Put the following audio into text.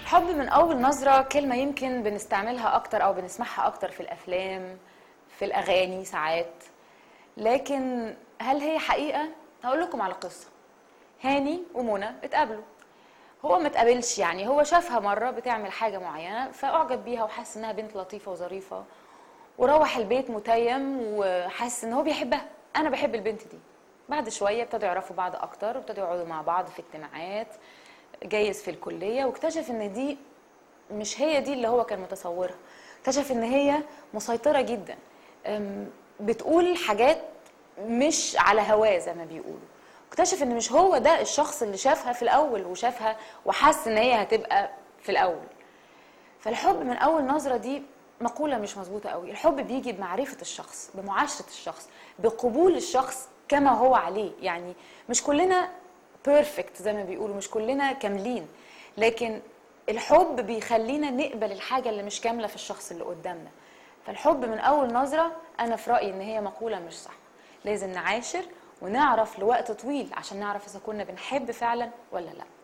الحب من اول نظره كلمه يمكن بنستعملها اكتر او بنسمعها اكتر في الافلام في الاغاني ساعات لكن هل هي حقيقه هقول لكم على قصه هاني ومنى اتقابلوا هو ما اتقابلش يعني هو شافها مره بتعمل حاجه معينه فاعجب بيها وحس انها بنت لطيفه وظريفه وروح البيت متيم وحاسس ان هو بيحبها انا بحب البنت دي بعد شويه ابتدوا يعرفوا بعض اكتر وابتدوا يقعدوا مع بعض في اجتماعات جايز في الكليه واكتشف ان دي مش هي دي اللي هو كان متصورها اكتشف ان هي مسيطره جدا أم، بتقول حاجات مش على هواه زي ما بيقولوا اكتشف ان مش هو ده الشخص اللي شافها في الاول وشافها وحس ان هي هتبقى في الاول فالحب من اول نظره دي مقوله مش مظبوطه قوي الحب بيجي بمعرفه الشخص بمعاشره الشخص بقبول الشخص كما هو عليه يعني مش كلنا بيرفكت زي ما بيقولوا مش كلنا كاملين لكن الحب بيخلينا نقبل الحاجه اللي مش كامله في الشخص اللي قدامنا فالحب من اول نظره انا في رايي ان هي مقوله مش صح لازم نعاشر ونعرف لوقت طويل عشان نعرف اذا كنا بنحب فعلا ولا لا